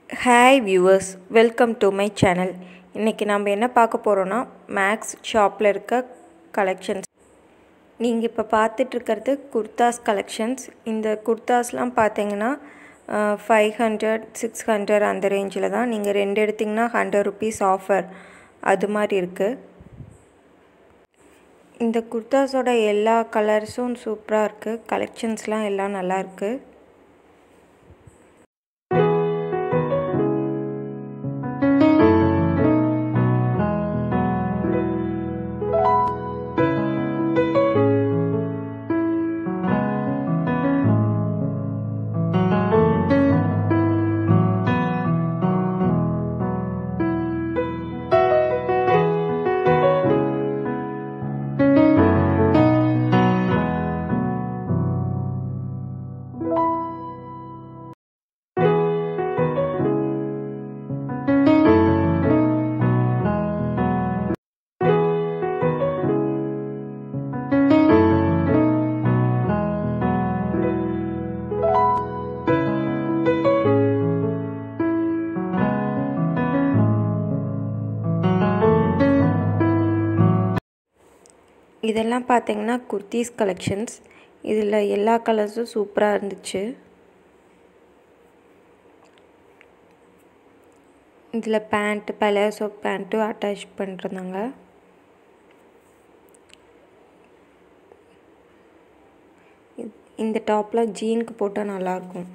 hi viewers welcome to my channel இன்றைக்கி நம்ம என்ன பார்க்க போகிறோன்னா மேக்ஸ் ஷாப்பில் இருக்க கலெக்ஷன்ஸ் நீங்கள் இப்போ பார்த்துட்ருக்கிறது குர்தாஸ் கலெக்ஷன்ஸ் இந்த குர்தாஸ்லாம் பார்த்தீங்கன்னா ஃபைவ் ஹண்ட்ரட் சிக்ஸ் ஹண்ட்ரட் அந்த ரேஞ்சில் தான் நீங்கள் ரெண்டு எடுத்திங்கன்னா ஹண்ட்ரட் ருபீஸ் ஆஃபர் அது மாதிரி இருக்குது இந்த குர்தாஸோட எல்லா கலர்ஸும் சூப்பராக இருக்குது கலெக்ஷன்ஸ்லாம் எல்லாம் நல்லா இருக்குது இதெல்லாம் பார்த்தீங்கன்னா குர்த்திஸ் கலெக்ஷன்ஸ் இதில் எல்லா கலர்ஸும் சூப்பராக இருந்துச்சு இதில் பேண்ட் பலாசோ பேண்ட்டும் அட்டாச் பண்ணிருந்தாங்க இந்த டாப்பில் ஜீனுக்கு போட்டால் நல்லாயிருக்கும்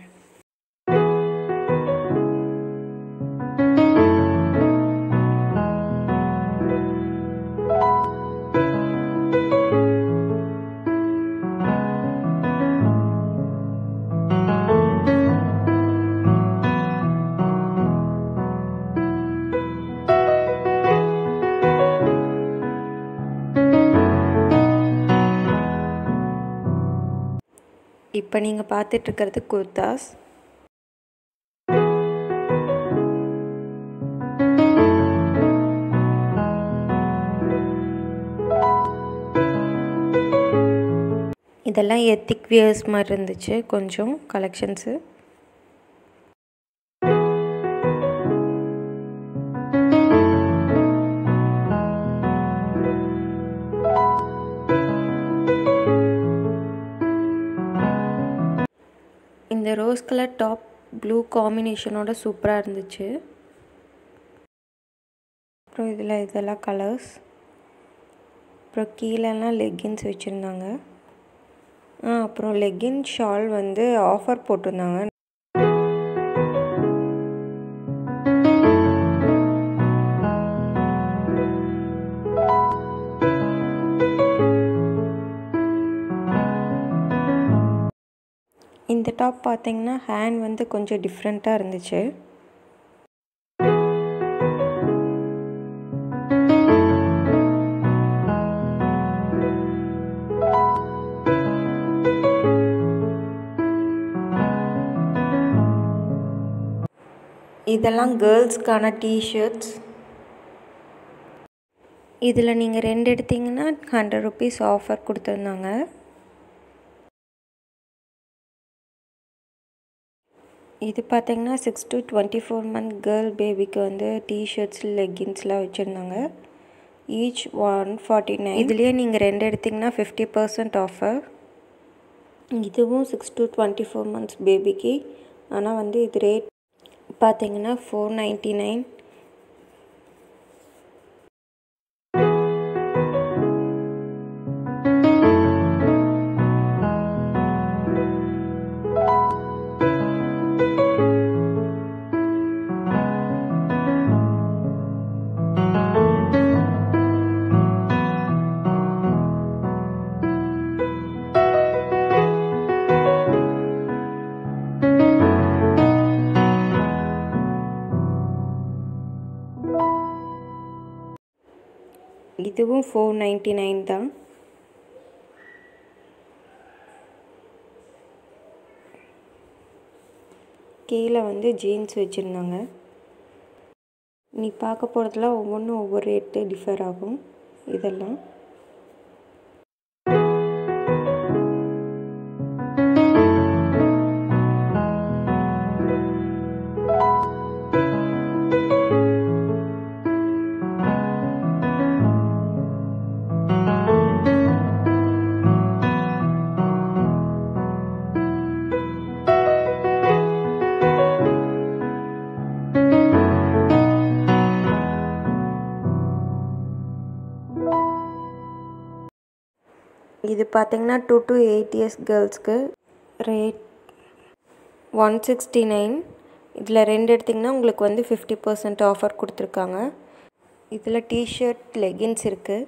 இப்போ நீங்கள் பார்த்துட்ருக்கிறது குர்தாஸ் இதெல்லாம் எத்திக் வியர்ஸ் மாதிரி இருந்துச்சு கொஞ்சம் கலெக்ஷன்ஸு இந்த ரோஸ் கலர் டாப் ப்ளூ காம்பினேஷனோட சூப்பராக இருந்துச்சு அப்புறம் இதில் இதெல்லாம் கலர்ஸ் அப்புறம் கீழெல்லாம் லெக்கின்ஸ் வச்சுருந்தாங்க அப்புறம் லெக்கின் ஷால் வந்து ஆஃபர் போட்டிருந்தாங்க இந்த டாப் பார்த்தீங்கன்னா ஹேண்ட் வந்து கொஞ்சம் டிஃப்ரெண்ட்டாக இருந்துச்சு இதெல்லாம் கேர்ள்ஸ்க்கான டிஷர்ட்ஸ் இதில் நீங்கள் ரெண்டு எடுத்திங்கன்னா ஹண்ட்ரட் ருபீஸ் ஆஃபர் கொடுத்துருந்தாங்க இது பார்த்திங்கன்னா six to twenty four month girl பேபிக்கு வந்து டிஷர்ட்ஸ் லெக்கின்ஸ்லாம் வச்சுருந்தாங்க ஈச் ஒன் ஃபார்ட்டி நைன் இதுலேயே நீங்கள் ரெண்டு எடுத்திங்கன்னா ஃபிஃப்டி பர்சன்ட் ஆஃபர் இதுவும் six to twenty four months பேபிக்கு ஆனால் வந்து இது ரேட் பார்த்தீங்கன்னா ஃபோர் நைன்ட்டி நைன் இதுவும் ஃபோர் நைன்ட்டி நைன் தான் கீழே வந்து ஜீன்ஸ் வச்சுருந்தாங்க நீ பார்க்க போகிறதுலாம் ஒவ்வொன்றும் ஒவ்வொரு ரேட்டு டிஃபர் ஆகும் இதெல்லாம் இது பார்த்தீங்கன்னா டூ டு எயிட் இயர்ஸ் கேர்ள்ஸ்க்கு ரேட் ஒன் சிக்ஸ்டி நைன் இதில் ரெண்டு எடுத்திங்கன்னா உங்களுக்கு வந்து ஃபிஃப்டி பர்சன்ட் ஆஃபர் கொடுத்துருக்காங்க இதில் டிஷர்ட் லெகின்ஸ் இருக்குது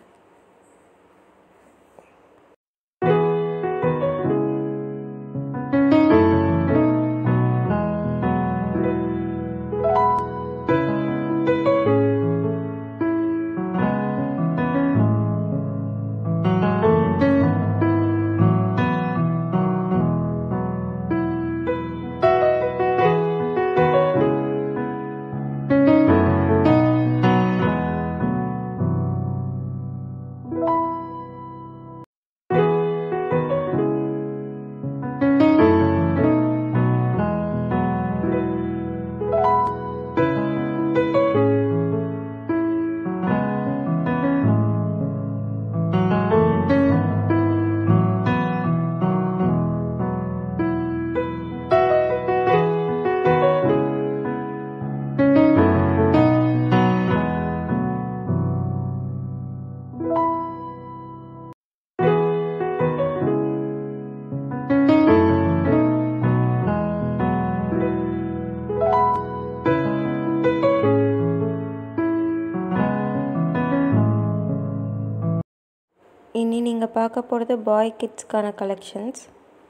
இனி நீங்கள் பார்க்க போகிறது பாய் கிட்ஸ்க்கான கலெக்ஷன்ஸ்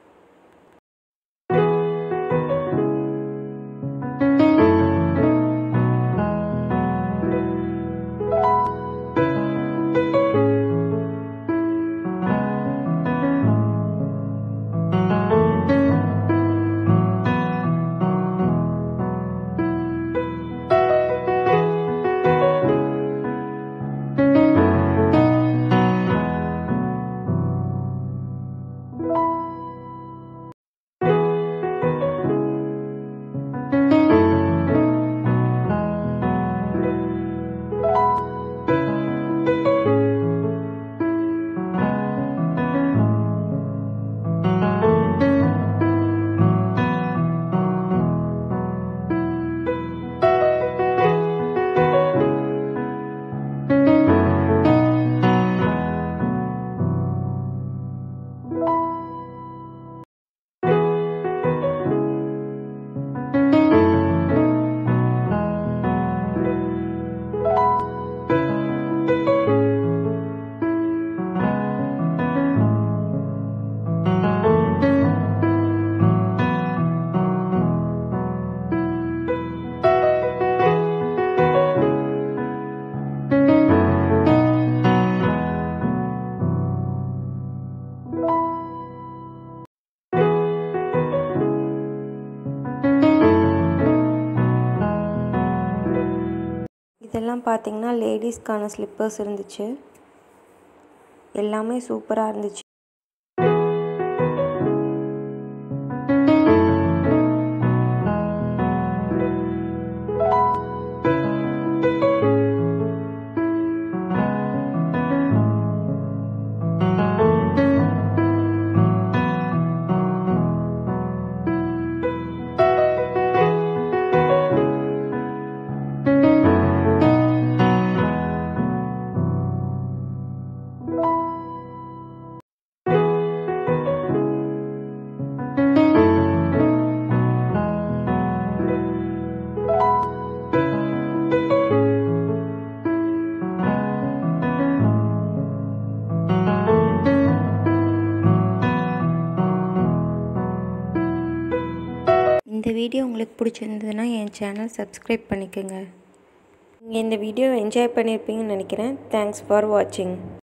இதெல்லாம் பார்த்தீங்கன்னா லேடிஸ்க்கான ஸ்லிப்பர்ஸ் இருந்துச்சு எல்லாமே சூப்பராக இருந்துச்சு இந்த வீடியோ உங்களுக்கு பிடிச்சிருந்ததுன்னா என் சேனல் சப்ஸ்கிரைப் பண்ணிக்கோங்க நீங்கள் இந்த வீடியோ என்ஜாய் பண்ணியிருப்பீங்கன்னு நினைக்கிறேன் தேங்க்ஸ் ஃபார் வாட்சிங்